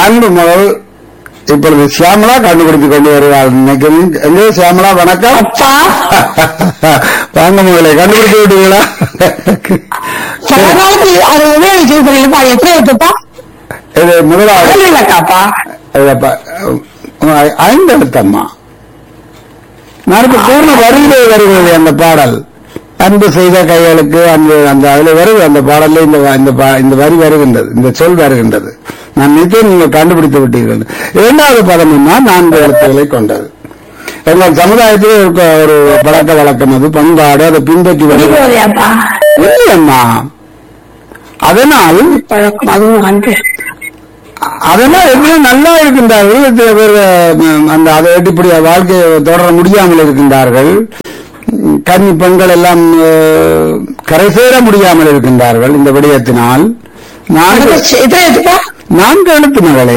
அன்பு மகள் இப்பொழுது சியாமலா கண்டுபிடித்து கொண்டு வருவாள் நினைக்கிறேன் எங்கே சியாமலா வணக்கம் அப்பா வாங்க மகளை கண்டுபிடித்து விட்டீங்களா பரவாயில்ல அது உபயோகிச்சு புரியலப்பா அது எப்படி இருக்குப்பா இது முதலாவது இல்லக்காப்பா இல்லப்பா, உங்க ஐந்து எழுத்தம்மா நான் இப்ப பூர்ண வரியிலே வருகிறது அந்த பாடல் அன்பு செய்த கைகளுக்கு அந்த அந்த அதுல வருது அந்த பாடல்ல இந்த வ- இந்த பா- இந்த வரி வருகின்றது இந்த சொல் வருகின்றது நான் நிச்சயம் நீங்கள் கண்டுபிடித்து விட்டீர்கள் இரண்டாவது பதம் என்ன நான்கு எழுத்துக்களை கொண்டது எங்கள் சமுதாயத்தில் இருக்க ஒரு பழக்க வழக்கம் அது பண்பாடு அதை பின்பற்றி வருகிறது தீபாவளியாப்பா இல்லையம்மா அதனால் பழக்கம் அதுவும் வந்து அதெல்லாம் எவ்வளவு நல்லா இருக்கின்றார்கள் சில பேர் ம், அந்த அதை இப்படி வாழ்க்கையை தொடர முடியாமல் இருக்கின்றார்கள் ம், கன்னி பெண்கள் எல்லாம் அஹ், கரை சேர முடியாமல் இருக்கின்றார்கள் இந்த விடயத்தினால் நான்கு இதை எடுப்பா நான்கு எழுத்து மகளே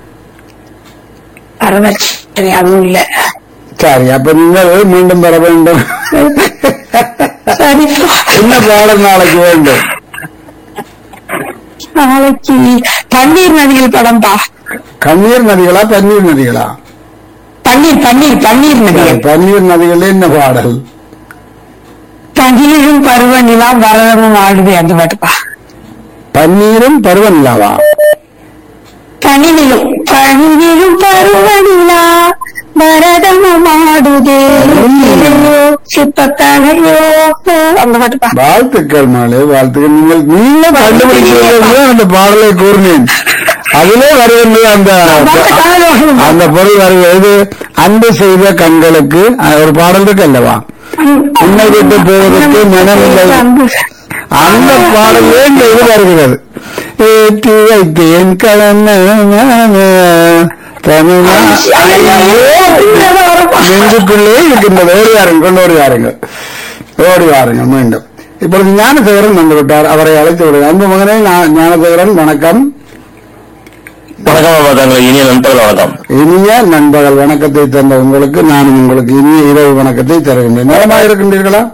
பரவாயில்ல அதுவும் இல்ல சரி அப்ப நீங்கள் மீண்டும் பெற வேண்டும் சரிப்பா என்ன பாடம் நாளைக்கு வேண்டும் நாளைக்கு பன்னீர் நதிகள் படம்பா கண்ணீர் நதிகளா பன்னீர் நதிகளா பன்னீர் பன்னீர் பன்னீர் நதிகள் பன்னீர் நதிகள் என்ன பாடல் பன்னீரும் பருவ நிலா வரதமும் ஆடுது அந்த பாட்டுப்பா பன்னீரும் பருவநிலாவா பனிநிலும் பனிநிலும் பருவ நிலா பரதமும் ஆடுதே சிப்பக்கலையோ அந்த பாட்டுப்பா வாழ்த்துக்கள் மாலே வாழ்த்துக்கள் நீங்கள் நீங்க கண்டுபிடிக்கிறீர்கள் அந்த பாடலை கூறினேன் அதிலே வருகின்றது அந்த அந்த பொருள் வருகிறது அன்பு செய்த கண்களுக்கு அஹ், ஒரு பாடல் இருக்கு அல்லவா உன்னை விட்டு போவதற்கு மனமில்லை அந்த பாடலே இந்த இது வருகிறது ஏற்றி வைத்தேன் கலந்த நெஞ்சுக்குள்ளே இருக்கின்றது ஓடி வாருங்கள் கொண்டு ஓடி வாருங்கள் ஓடி வாருங்கள் மீண்டும் இப்பொழுது ஞானசேகரன் வந்து விட்டார் அவரை அழைத்து விடுங்கள் அன்பு மகனே ஞா- ஞானசேகரன் வணக்கம் வணக்கம் அம்மா தங்களுக்கு இனிய நண்பர்கள் வணக்கம் இனிய நண்பர்கள் வணக்கத்தை தந்த உங்களுக்கு நானும் உங்களுக்கு இனிய இரவு வணக்கத்தை தருகின்றேன் நலமாக இருக்கின்றீர்களா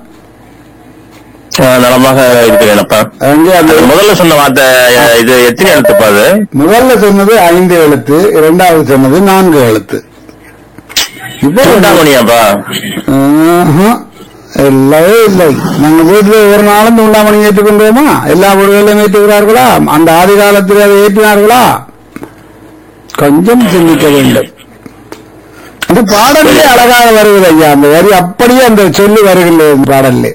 அஹ் நலமாக இருக்கிறேன் அப்பா அங்கே அந்த அது முதல்ல சொன்ன வார்த்தை அஹ், இது எத்தனை எழுத்துப்பா அது முதல்ல சொன்னது ஐந்து எழுத்து இரண்டாவது சொன்னது நான்கு எழுத்து இப்போ சூண்டாமணியாப்பா ஆஹா. இல்லவே இல்லை நாங்க வீட்டுல ஒரு நாளும் தூண்டாமணி ஏற்றுக்கொண்டோமா எல்லா வீடுகளிலும் ஏற்றுகிறார்களா அந்த ஆதி காலத்தில் அதை ஏற்றினார்களா கொஞ்சம் சிந்திக்க வேண்டும் அந்த பாடலே அழகாக வருகிறது ஐயா அந்த வரி அப்படியே அந்த சொல்லி வருகின்றது அந்த பாடல்ல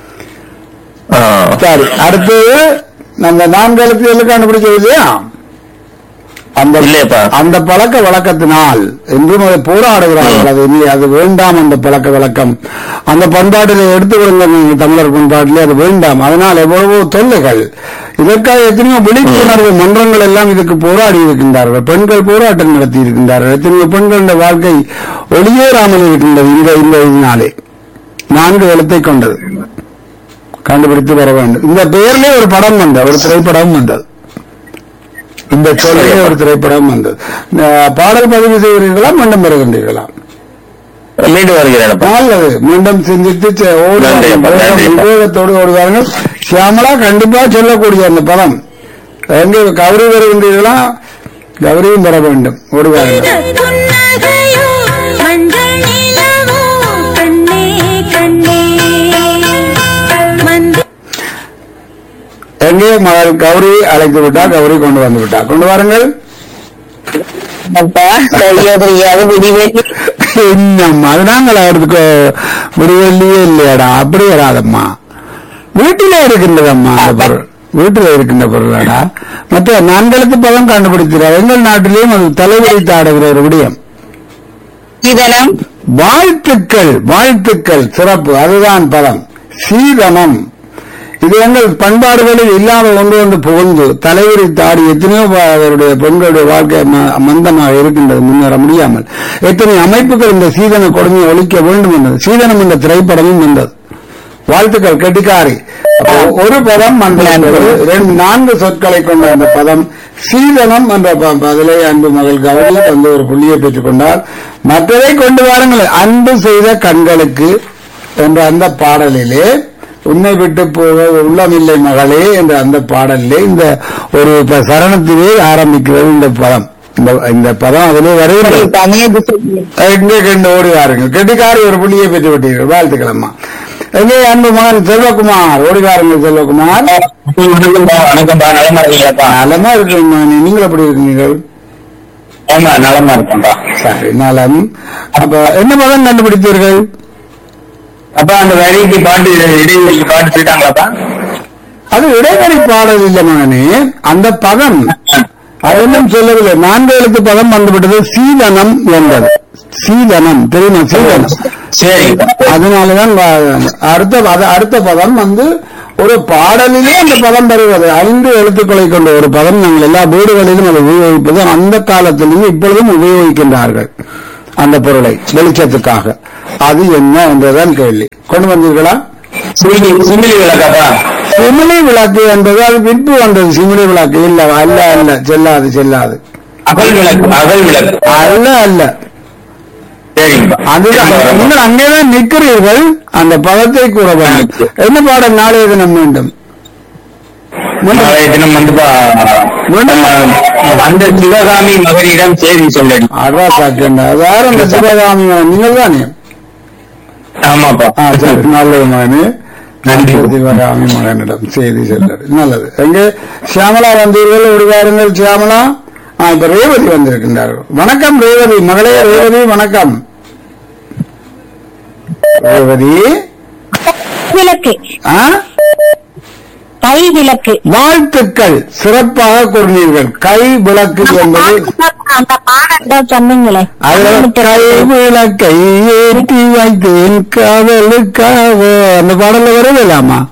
ஆஹ். சரி அடுத்தது நம்ம நான்கு எழுத்துக்களுக்கு கண்டுபிடிச்சது இல்லையா அந்த இல்லையப்பா. அந்த பழக்க வழக்கத்தினால் என்றும் அதை போராடுகிறார்கள் அது இல்லை அது வேண்டாம் அந்த பழக்க வழக்கம் அந்த பண்பாட்டில் எடுத்துக்கொள்ளுங்க நீங்க தமிழர் பண்பாட்டிலே அது வேண்டாம் அதனால் எவ்வளவோ தொல்லைகள் இதற்காக எத்தனையோ விழிப்புணர்வு மன்றங்கள் எல்லாம் இதுக்கு போராடி இருக்கின்றார்கள் பெண்கள் போராட்டம் நடத்தி இருக்கின்றார்கள் எத்தனையோ பெண்களுடைய வாழ்க்கை ஒளியேறாமல் இருக்கின்றது இந்த இந்த இதனாலே நான்கு எழுத்தை கொண்டது கண்டுபிடித்து வர வேண்டும் இந்த பெயர்லயே ஒரு படம் வந்தது ஒரு திரைப்படம் வந்தது இந்த சொல்லே ஒரு திரைப்படம் வந்தது அஹ் பாடல் பதிவு செய்கிறீர்களா மீண்டும் வருகின்றீர்களா மீண்டும் வருகிறேன் அப்பா நல்லது மீண்டும் சிந்தித்து செ- ஓடி நன்றி அப்பா, வாருங்கள். நன்றி அப்பா. விவேகத்தோடு ஓடுவார்கள் சியாமலா கண்டிப்பா சொல்லக்கூடிய அந்த பதம் எங்கே கௌரி வருகின்றீர்களா கௌரியும் பெற வேண்டும் ஓடுவார்கள் புன்னகையோ மஞ்சள் நிலவோ கண்ணே கண்ணே மந்தி எங்கே மகள் கௌரி அழைத்து விட்டா கௌரி கொண்டு வந்து விட்டா கொண்டு வாருங்கள் அப்பா சரியா தெரியாது விடிவெளி என்னம்மா அது நாங்கள் அவருக்கு முடிவெள்ளியே இல்லையாடா அப்படி வராதம்மா வீட்டிலே இருக்கின்றதம்மா அந்த பொருள் வீட்டில் இருக்கின்ற பொருளாடா மற்ற நான்கெழுத்து பதம் கண்டுபிடிக்கிறார் எங்கள் நாட்டிலேயும் அது தலைவலித்து ஆடுகிற ஒரு விடயம் இதனம் வாழ்த்துக்கள் வாழ்த்துக்கள் சிறப்பு அதுதான் பதம் சீதனம் இது எங்கள் பண்பாடுகளில் இல்லாத ஒன்று ஒன்று புகுந்து தலைவரி தாடி எத்தனையோ ப- அவருடைய பெண்களுடைய வாழ்க்கை ம- மந்தமாக இருக்கின்றது முன்னேற முடியாமல் எத்தனை அமைப்புகள் இந்த சீதன கொடுமையை ஒழிக்க வேண்டும் என்றது சீதனம் என்ற திரைப்படமும் வந்தது வாழ்த்துக்கள் கெட்டிக்காரி அப்போ ஒரு பதம் மந்திரம் ரெண்டு நான்கு சொற்களை கொண்ட அந்த பதம் சீதனம் என்ற ப- பதிலை அன்பு மகள் கவனி தந்து ஒரு புள்ளியை பெற்றுக் கொண்டார் மற்றதை கொண்டு வாருங்கள் அன்பு செய்த கண்களுக்கு என்ற அந்த பாடலிலே உன்னை விட்டு போக உள்ளமில்லை மகளே என்ற அந்த பாடலிலே இந்த ஒரு ப- சரணத்திலே ஆரம்பிக்கிறது இந்த பதம் இந்த இந்த பதம் அதிலே வருகிறது தனியே திசை எங்கே கண்டு ஓடி வாருங்கள் கெட்டிக்காரி ஒரு புள்ளியை பெற்று விட்டீர்கள் வாழ்த்துக்களம்மா எங்கே அன்பு மகன் செல்வகுமார் ஓடி வாருங்கள் செல்வகுமார் வணக்கம்பா வணக்கம்பா நலமா இருக்கீங்களாப்பா நலமா இருக்கீங்க மகனே. நீங்கள் எப்படி இருக்கீங்கள் ஆமா நலமா இருக்கேன்பா சரி நலம் அப்ப என்ன பதம் கண்டுபிடித்தீர்கள் அப்பா அந்த வெரைட்டி பாட்டு இடைவெளி பாட்டு சொல்லிட்டாங்களாப்பா அது இடைவெளி பாடல் இல்லை மகனே அந்த பதம் அது இன்னும் சொல்லவில்லை நான்கு எழுத்து பதம் வந்துவிட்டது சீதனம் என்பது சீதனம் தெரியுமா சீதனம் சரிங்க அதனாலதான் வ- அடுத்த அது அடுத்த பதம் வந்து ஒரு பாடலிலே அந்த பதம் வருவது ஐந்து எழுத்துக்களை கொண்ட ஒரு பதம் நாங்கள் எல்லா வீடுகளிலும் அதை உபயோகிப்பது அந்த காலத்திலும் இப்பொழுதும் உபயோகிக்கின்றார்கள் அந்த பொருளை வெளிச்சத்துக்காக அது என்ன என்றுதான் கேள்வி கொண்டு வந்தீர்களா சிமிலி சிமிலி விளக்காப்பா சிமிலி விளக்கு என்பது அது பின்பு வந்தது சிமிலி விளக்கு இல்ல அல்ல அல்ல செல்லாது செல்லாது அகல் விளக்கு அகல் விளக்கு அல்ல அல்ல சரிங்கப்பா அதுதான் நீங்கள் அங்கேதான் நிற்கிறீர்கள் அந்த பதத்தை கூற வேண்டும் என்ன பாடம் நாளைய தினம் மீண்டும் மீண்டும் நாளைய தினம் வந்துப்பா மீண்டும் அந்த சிவகாமி மகனிடம் செய்தி சொல்லடி அடா சாக்கியண்டா வேற அந்த சிவகாமி நீங்கள் தானே ஆமாப்பா ஆ சரி நல்லது மகனே நன்றி. சிவகாமி மகனிடம் செய்தி செல்லது நல்லது எங்கே சியாமலா வந்தீர்கள் ஒரு வாருங்கள் சியாமலா ஆ இப்ப ரேவதி வந்திருக்கின்றார்கள் வணக்கம் ரேவதி மகளே ரேவதி வணக்கம் ரேவதி விளக்கு ஆ கை விளக்கு வாழ்த்துக்கள் சிறப்பாக கூறினீர்கள் கை விளக்கு என்பது அந்த பாடம் சொன்னீங்களே அதுல கை விளக்கை ஏற்றி வைத்தேன் காதலுக்காக அந்த பாடல்ல வரவில்லாமா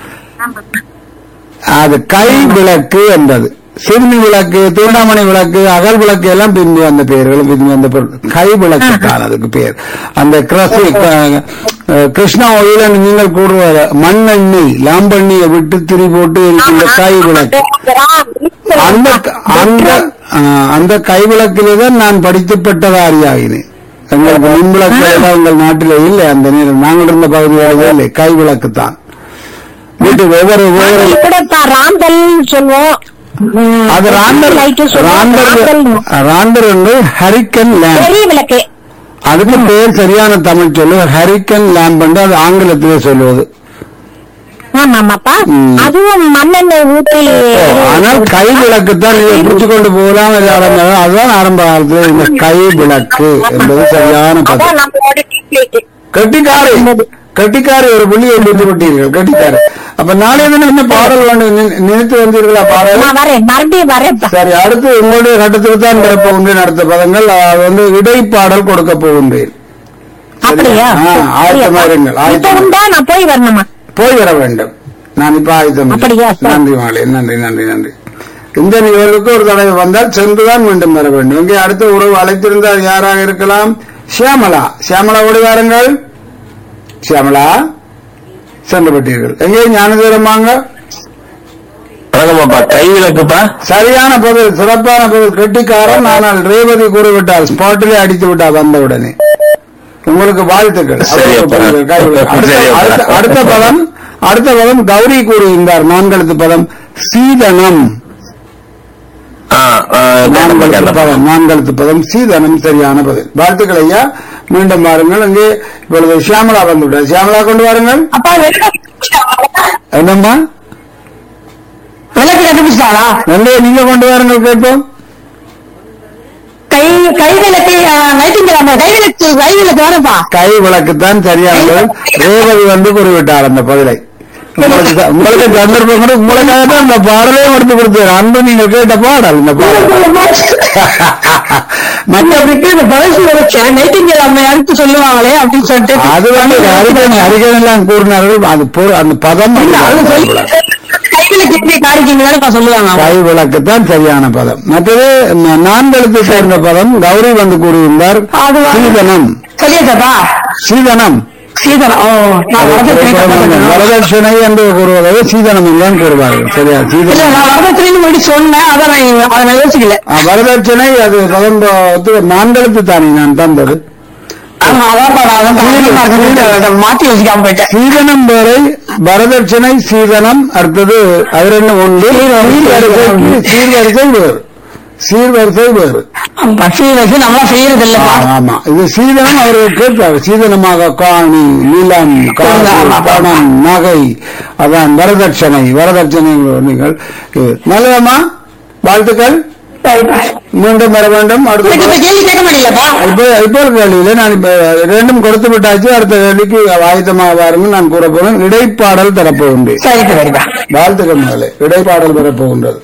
அது கை விளக்கு என்பது சிறுமி விளக்கு தூண்டாமணி விளக்கு அகல் விளக்கு எல்லாம் பின்பு வந்த பெயர்கள் பின்பு வந்த பொருள் கை விளக்கு தான் அதுக்கு பேர் அந்த கிரசி க- அஹ் கிருஷ்ணா ஒயில நீங்கள் கூறுவார் மண்ணெண்ணெய் லாம்பண்ணியை விட்டு திரி போட்டு இருக்கின்ற கை விளக்கு அந்த அந்த ஆஹ், அந்த கைவிளக்கிலே தான் நான் படித்துப்பட்டதாரியாகினேன் எங்களுக்கு மின்விளக்கு எல்லாம் உங்கள் நாட்டிலே இல்லை அந்த நேரம் நாங்கள் இருந்த பகுதிகளில் இல்லை கைவிளக்கு தான் வீட்டு ஒவ்வொரு ஒவ்வொரு கூட ராந்தல் சொல்லுவோம் உம், அது ராண்டர் light சொல்லுவோம். ராண்டர் ராந்தல். ராண்டர் வந்து ஹரிக்கன் லேம்ப் பெரிய விளக்கு அதுக்கு பேர் சரியான தமிழ் சொல்லு ஹரிக்கன் லேம்ப் என்று அது ஆங்கிலத்திலே சொல்லுவது ஆமாமாப்பா ம். அதுவும் மண்ணெண்ணெய் ஊற்றி ஆனால் கை விளக்கு தான் இதை பிடிச்சு கொண்டு போகலாம் என்று ஆரம்பிச்சாங்க. அதுதான் ஆரம்ப காலத்தில் இந்த கை விளக்கு என்பது சரியான பதம் அதான் நம்மளோட டீப்ளேட் கட்டிக்காரி கட்டிக்காரி ஒரு புள்ளியை விட்டு விட்டீர்கள் கட்டிக்காரி அப்ப நாளைய தினம் என்ன பாடல் வேண்டும் நி- நினைத்து வந்தீர்களா பாடல் நான் வரேன் மறுபடியும் வரேன்ப்பா சரி அடுத்து உங்களுடைய கட்டத்துக்கு தான் வரப்போகின்றேன் அடுத்த பதங்கள் அது வந்து இடைப்பாடல் கொடுக்க போகின்றேன் அப்படியா ஆ, ஆயத்தமா இருங்கள், இப்ப ஆயத்தமா. உண்டா நான் போய் வரணுமா போய் வர வேண்டும் நான் இப்ப ஆயுதம் அப்படியா, சரி. நன்றி மாலை நன்றி நன்றி நன்றி இந்த நிகழ்வுக்கு ஒரு தடவை வந்தால் சென்றுதான் மீண்டும் வர வேண்டும் இங்கே அடுத்த உறவு அழைத்திருந்தால் யாராக இருக்கலாம் சியாமலா சியாமலா ஓடி வாருங்கள் சியாமலா சென்று விட்டீர்கள் எங்கே ஞானதீரம் வாங்க வணக்கம்ப்பா கை விளக்குப்பா சரியான பதில் சிறப்பான பதில் கெட்டிக்காரன் ஆனால் ரேவதி கூறிவிட்டால் ஸ்பாட்டிலே அடித்து விட்டார் வந்தவுடனே உங்களுக்கு வாழ்த்துக்கள் சரி, அப்பா. அடுத்த- சரி, அப்பா. அடுத்த- அடுத்த பதம் அடுத்த பதம் கௌரி கூறுகின்றார் நான்கெழுத்து பதம் சீதனம் ஆ, ஆ, நான்கெழுத்து கேட்டப்பா. பதம் நான்கெழுத்து பதம் சீதனம் சரியான பதில் வாழ்த்துக்கள் ஐயா மீண்டும் வாருங்கள் அங்கே இப்பொழுது சியாமலா வந்துவிட்டார் சியாமலா கொண்டு வாருங்கள் அப்பா விளக்கு என்னம்மா விளக்கு கண்டுபிடிச்சாளா நன்றி நீங்க கொண்டு வாருங்கள் கேட்போம் கை கை விளக்கு வைத்திருக்கிறாங்க கை விளக்கு கை விளக்கு வரப்பா கை விளக்குத்தான் சரியானது ரேவதி வந்து குறிவிட்டார் அந்த பதிலை உங்களுக்கு த- உங்களுக்கு சந்தர்ப்பம் கூட உங்களுக்காக தான் இந்த பாடலே எடுத்து கொடுத்தேன் அன்பு நீங்க கேட்ட பாடல் இந்த பாடல் மற்றவருக்கு இந்த பழசு வச்சேன் நைட்டிங்கல் அம்மையாருக்கு சொல்லுவாங்களே அப்படின்னு சொல்லிட்டு அது வந்து அறிக்கை அறிக்கை எல்லாம் கூறினார்கள் அது பொரு- அந்த பதம் இல்ல, அது சொல்லி கைவிளக்கு எப்படி காரிக்கீங்கன்னு சொல்லுவாங்க அவங்க. கை விளக்குத்தான் சரியான பதம் மற்றது ந- நான்கெழுத்து சேர்ந்த பதம் கௌரி வந்து கூறியிருந்தார் அது வந்து- சீதனம் சொல்லியாச்சாப்பா சீதனம் சீதனம் ஓ நான் வரது கேட்டேன். வரதட்சணை என்று கூறுவதை சீதனம் என்றுதான் கூறுவார்கள் சரியா இல்ல சீதனம் நான் வரதட்சணைன்னு முன்னாடி சொன்னேன் அதான் நான் அதை நான் யோசிக்கல ஆ, வரதட்சணை அது பதம்பத்து நான்கெழுத்து தானே நான் தந்தது ஆமா அதான்ப்பா நான் அதான் அதிகமா இருக்குன்னு அதை மாத்தி யோசிக்காம போயிட்டேன் சீதனம் வேறை வரதட்சணை சீதனம் அடுத்தது அது ரெண்டு ஒன்று சீர்வரிசை சீர்வரிசை வேறு சீர்வரிசை வேறு பசி வச்சு நம்மளா செய்யறது இல்லப்பா ஆமா இது சீதனம் அவர்கள் கேட்பார் சீதனமாக காணி நிலம் காசு, ஆமா. பணம் நகை அதான் வரதட்சணை வரதட்சணை நீங்கள் இது. நல்லதம்மா வாழ்த்துக்கள் சரிப்பா மீண்டும் வர வேண்டும் எனக்கு அடுத்த இப்ப கேள்வி கேட்க முடியலப்பா இப்போ இப்போ ஒரு கேள்வியில நான் இப்ப ரெண்டும் கொடுத்து விட்டாச்சு அடுத்த கேள்விக்கு ஆயுதமாக பாருங்க நான் கூற போறேன் இடைப்பாடல் தரப்போகின்றேன் சரிப்பா சரிப்பா வாழ்த்துக்கள் முதலே இடைப்பாடல் வரப்போகின்றது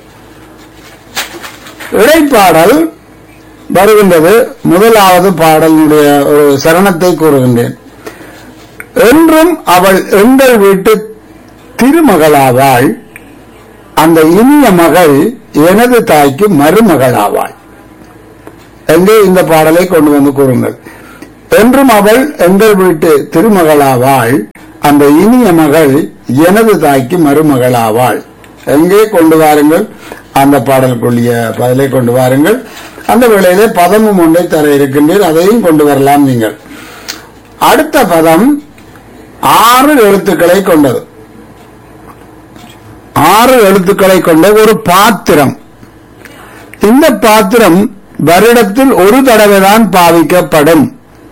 இடைப்பாடல் வருகின்றது முதலாவது பாடலினுடைய ஒரு சரணத்தை கூறுகின்றேன் என்றும் அவள் எங்கள் வீட்டு திருமகளாவாள் அந்த இனிய மகள் எனது தாய்க்கு மருமகளாவாள் எங்கே இந்த பாடலை கொண்டு வந்து கூறுங்கள் என்றும் அவள் எங்கள் வீட்டு திருமகளாவாள் அந்த இனிய மகள் எனது தாய்க்கு மருமகளாவாள் எங்கே கொண்டு வாருங்கள் அந்த பாடலுக்குரிய பதிலை கொண்டு வாருங்கள் அந்த வேளையிலே பதமும் ஒன்றை தர இருக்கின்றீர் அதையும் கொண்டு வரலாம் நீங்கள் அடுத்த பதம் ஆறு எழுத்துக்களை கொண்டது ஆறு எழுத்துக்களை கொண்ட ஒரு பாத்திரம் இந்த பாத்திரம் வருடத்தில் ஒரு தடவை தான் பாவிக்கப்படும்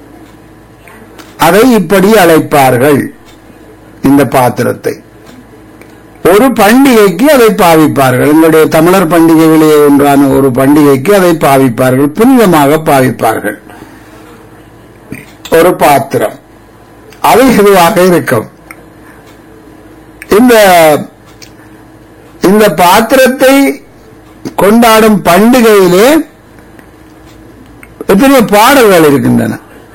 அதை இப்படி அழைப்பார்கள் இந்த பாத்திரத்தை ஒரு பண்டிகைக்கு அதை பாவிப்பார்கள் எங்களுடைய தமிழர் பண்டிகைகளே ஒன்றான ஒரு பண்டிகைக்கு அதை பாவிப்பார்கள் புனிதமாக பாவிப்பார்கள் ஒரு பாத்திரம் அது இதுவாக இருக்கும் இந்த இந்த பாத்திரத்தை கொண்டாடும் பண்டிகையிலே எத்தனை பாடல்கள் இருக்கின்றன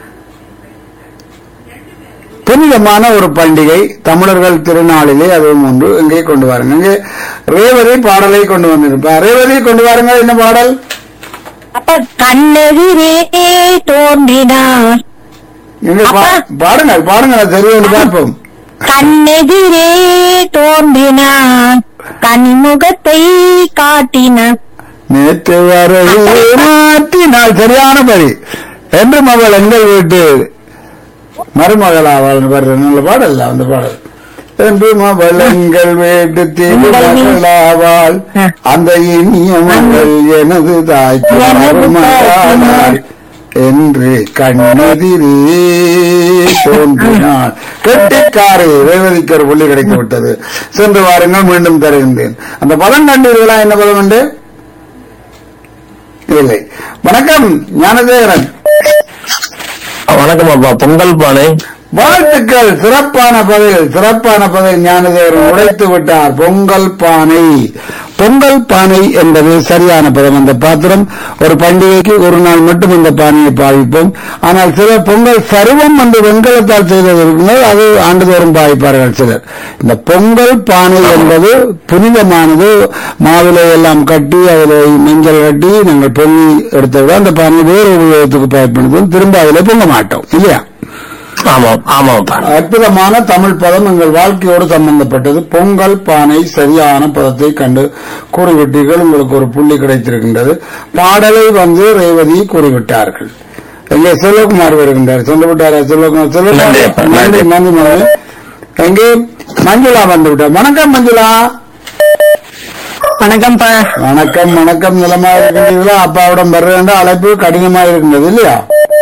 புனிதமான ஒரு பண்டிகை தமிழர்கள் திருநாளிலே அதுவும் ஒன்று இங்கே கொண்டு வாருங்க இங்கே ரேவதி பாடலை கொண்டு வந்திருப்பார் ரேவதி கொண்டு வாருங்க என்ன பாடல் அப்ப கண்ணெதிரே தோன்றினார் இங்க பா- பாடுங்கள் பாடுங்கள் தெரியும் பார்ப்போம் கண்ணெதிரே தோன்றினார் கனிமுகத்தை காட்டினார் நேற்று வரை மாற்றினாள் சரியான படி என்றும் அவள் எங்கள் வீட்டு மருமகளாவாள் வருது நல்ல பாடல் அந்த பாடல் என்றும் அவள் எங்கள் வீட்டு திருமகளாவாள் அந்த இனிய மகள் எனது தாய்க்கு மருமகளானாள் என்று கண்ணெதிரே தோன்றினாள் கெட்டிக்காரை ரேவதிக்கு ஒரு புள்ளி கிடைத்து விட்டது சென்று வாருங்கள் மீண்டும் தருகின்றேன் அந்த பதம் கண்டீர்களா என்ன பதம் உண்டு இல்லை வணக்கம் ஞானதேவரன் வணக்கம் அப்பா பொங்கல் பானை வாழ்த்துக்கள் சிறப்பான பதில் சிறப்பான பதில் ஞானதேவரன் உடைத்து விட்டார் பொங்கல் பானை பொங்கல் பானை என்பது சரியான பதம் அந்த பாத்திரம் ஒரு பண்டிகைக்கு ஒரு நாள் மட்டும் இந்த பானையை பாவிப்போம் ஆனால் சிலர் பொங்கல் சருவம் அந்த வெண்கலத்தால் செய்தது இருக்கும்போது அது ஆண்டுதோறும் பாவிப்பார்கள் சிலர் இந்த பொங்கல் பானை என்பது புனிதமானது மாவிலை எல்லாம் கட்டி அதில் மஞ்சள் கட்டி நாங்கள் பொங்கி எடுத்தவுடன் அந்த பானை வேறு உபயோகத்துக்கு பயன்படுத்துவோம் திரும்ப அதில் பொங்க மாட்டோம் இல்லையா ஆமாம் ஆமாப்பா அற்புதமான தமிழ் பதம் எங்கள் வாழ்க்கையோடு சம்பந்தப்பட்டது பொங்கல் பானை சரியான பதத்தை கண்டு கூறிவிட்டீர்கள் உங்களுக்கு ஒரு புள்ளி கிடைத்திருக்கின்றது பாடலை வந்து ரேவதி கூறிவிட்டார்கள் எங்கே செல்வகுமார் வருகின்றார் சொல்லி விட்டாரா செல்வகுமார் நன்றி அப்பா, செல்வகுமார் நன்றி நன்றி. நன்றி மகளே எங்கே மஞ்சுளா வந்து விட்டார் வணக்கம் மஞ்சுளா வணக்கம்ப்பா வணக்கம் வணக்கம் நிலமா இருக்கின்றீர்களா அப்பாவிடம் வர வேண்டாம் அழைப்பு கடினமா இருக்கின்றது இல்லையா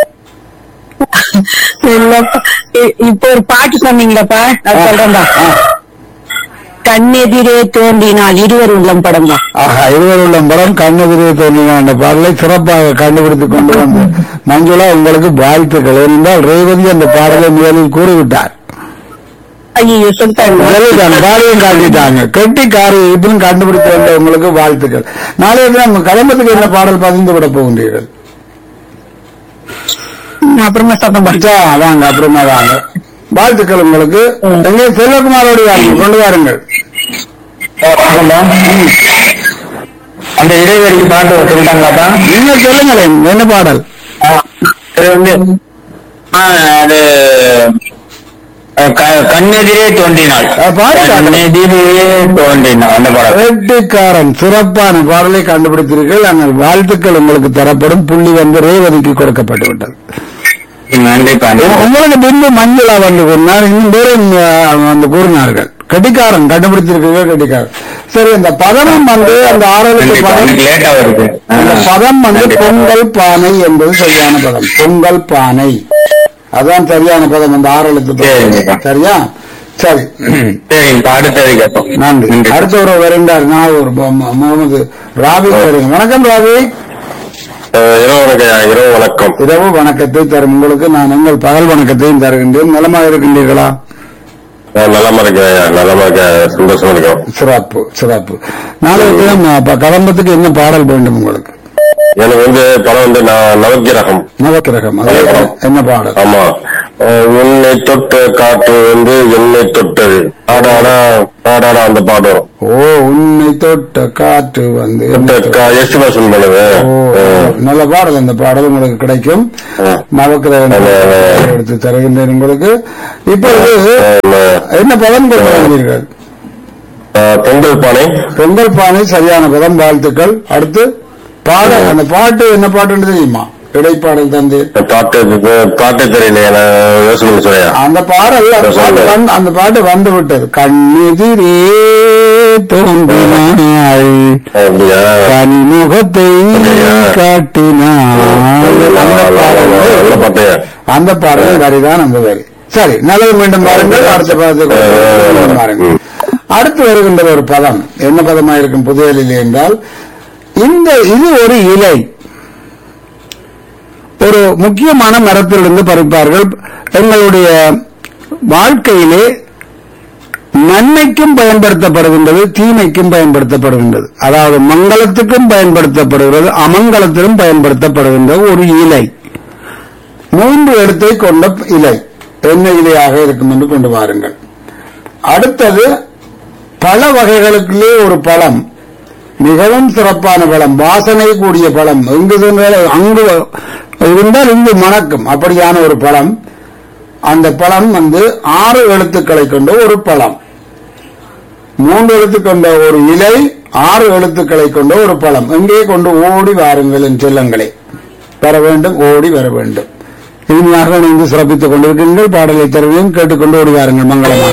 இல்லப்பா இ- இப்போ ஒரு பாட்டு சொன்னீங்களப்பா நான் சொல்றேன்பா ஆ. கண்ணெதிரே தோன்றினால் இருவர் உள்ளம் படம் தான் ஆஹா இருவர் உள்ள படம் கண்ணெதிரே தோன்றின அந்த பாடலை சிறப்பாக கண்டுபிடித்துக் கொண்டு வந்து மஞ்சுளா உங்களுக்கு வாழ்த்துக்கள் ஏனென்றால் ரேவதி அந்த பாடலை முதலில் கூறிவிட்டார் ஐயோ சொல்லிட்டாங்க முதலில் அந்த பாடலையும் காட்டிட்டாங்க கெட்டி காரை இப்படியும் கண்டுபிடித்து வந்த உங்களுக்கு வாழ்த்துக்கள் நாளைய தினம் கலம்பத்துக்கு என்ன பாடல் பதிந்து விட போகின்றீர்கள் அப்புறமா சொல்றேன்பா சா, வாங்க அப்புறமா வாங்க வாழ்த்துக்கள் உங்களுக்கு எங்கே செல்வகுமாரோடு வாங்க கொண்டு வாருங்கள் அந்த இடைவெளிக்கு பாட்டு சொல்லிட்டாங்களாப்பா நீங்க சொல்லுங்களேன் என்ன பாடல் இது வந்து ஆ, அது அஹ், க- கண்ணெதிரே தோன்றினாள் அஹ், பாடுங்க. கண்ணெதிரே தோன்றினாள் அந்த பாடல் வேட்டைக்காரன் சிறப்பான பாடலை கண்டுபிடித்தீர்கள் ஆனால் வாழ்த்துக்கள் உங்களுக்கு தரப்படும் புள்ளி வந்து ரேவதிக்கு கொடுக்கப்பட்டு விட்டது நன்றிப்பா உங்களுக்கு பின்பு மஞ்சளா வந்து கூறினார் இன்னும் பேரும் அஹ், வந்து கூறினார்கள் கட்டிக்காரன் கண்டுபிடிச்சிருக்கீங்க கட்டிக்காரன் சரி இந்த பதமும் வந்து அந்த ஆறலுக்கு கண்டிப்பா பதம் எனக்கு லேட்டா வருது அந்த பதம் வந்து பொங்கல் பானை என்பது சரியான பதம் பொங்கல் பானை அதான் சரியான பதம் அந்த ஆறலுக்கு சரிங்க. சரியா சரி சரி இப்ப அடுத்தது கேட்போம் நன்றி அடுத்த ஒரு வருண்டார் நான் ஒரு மு- மு- முகமது ராபி வருங்க வணக்கம் ராபி அஹ் இரவு வணக்கம் இரவு வணக்கம் இரவு வணக்கத்தை தரும் உங்களுக்கு நான் உங்கள் பகல் வணக்கத்தையும் தருகின்றேன் நலமாக இருக்கின்றீர்களா அஹ் நலமா இருக்கேன் நலமா இருக்க சந்தோஷமா இருக்கோம் சிறப்பு சிறப்பு நாளைய தினம் அப்ப கதம்பத்துக்கு என்ன பாடல் வேண்டும் உங்களுக்கு எனக்கு வந்து படம் வந்து நான் நவக்கிரகம் நவக்கிரகம் அது என்ன- என்ன பாடல் ஆமா அஹ் உன்னை தொட்ட காற்று வந்து என்னை தொட்டது ஆடாடா ஆடாடா அந்த பாட்டு வரும் ஓ உன்னை தொட்ட காற்று வந்து என்னை தொட்ட- எஸ்டிமேஷன் பண்ணுது ஓ, நல்ல பாடல் அந்த பாடல் உங்களுக்கு கிடைக்கும் ஆ. நவக்கிரகம் அது- எடுத்து தருகின்றேன் உங்களுக்கு இப்பொழுது என்ன பதம் கொண்டு வந்தீர்கள் பொங்கல் பானை பொங்கல் பானை சரியான பதம் வாழ்த்துக்கள் அடுத்து பாட அந்த பாட்டு என்ன பாட்டுன்னு தெரியுமா இடைப்பாடல் தந்து பாட்டு பாட்டு தெரியல நான் யோசனை பண்ணி சொல்லியா அந்த பாடல் அந்த பாட்டு வந்து- அந்த பாட்டு வந்து விட்டது கண்ணெதிரே தோன்றினாள் அப்படியா கனிமுகத்தை காட்டினாள் அந்த பாடல் நல்ல வந்து- பாட்டு அந்த பாடல் வரிதான் அந்த வரி சரி நல்லது மீண்டும் பாருங்கள் அடுத்த பதத்துக்கு மீண்டும் பாருங்கள் அடுத்து வருகின்ற ஒரு பதம் என்ன பதமா இருக்கும் புதையலில் என்றால் இந்த இது ஒரு இலை ஒரு முக்கியமான மரத்திலிருந்து பறிப்பார்கள் எங்களுடைய வாழ்க்கையிலே நன்மைக்கும் பயன்படுத்தப்படுகின்றது தீமைக்கும் பயன்படுத்தப்படுகின்றது அதாவது மங்களத்துக்கும் பயன்படுத்தப்படுகிறது அமங்கலத்திலும் பயன்படுத்தப்படுகின்ற ஒரு இலை மூன்று எழுத்தை கொண்ட இலை என்ன இலையாக இருக்கும் என்று கொண்டு வாருங்கள் அடுத்தது பல வகைகளுக்குள்ளே ஒரு பழம் மிகவும் சிறப்பான பழம் வாசனை கூடிய பழம் எங்கு சென்றாலும் அங்கு இருந்தால் இங்கு மணக்கும் அப்படியான ஒரு பழம் அந்த பழம் வந்து ஆறு எழுத்துக்களை கொண்ட ஒரு பழம் மூன்று எழுத்து கொண்ட ஒரு இலை ஆறு எழுத்துக்களை கொண்ட ஒரு பழம் எங்கே கொண்டு ஓடி வாருங்கள் என் செல்லங்களே வர வேண்டும் ஓடி வர வேண்டும் இனிமையாக இணைந்து சிறப்பித்துக் கொண்டிருக்கின்றீர்கள் பாடலை தருவையும் கேட்டுக்கொண்டு ஓடி வாருங்கள் மங்களமாக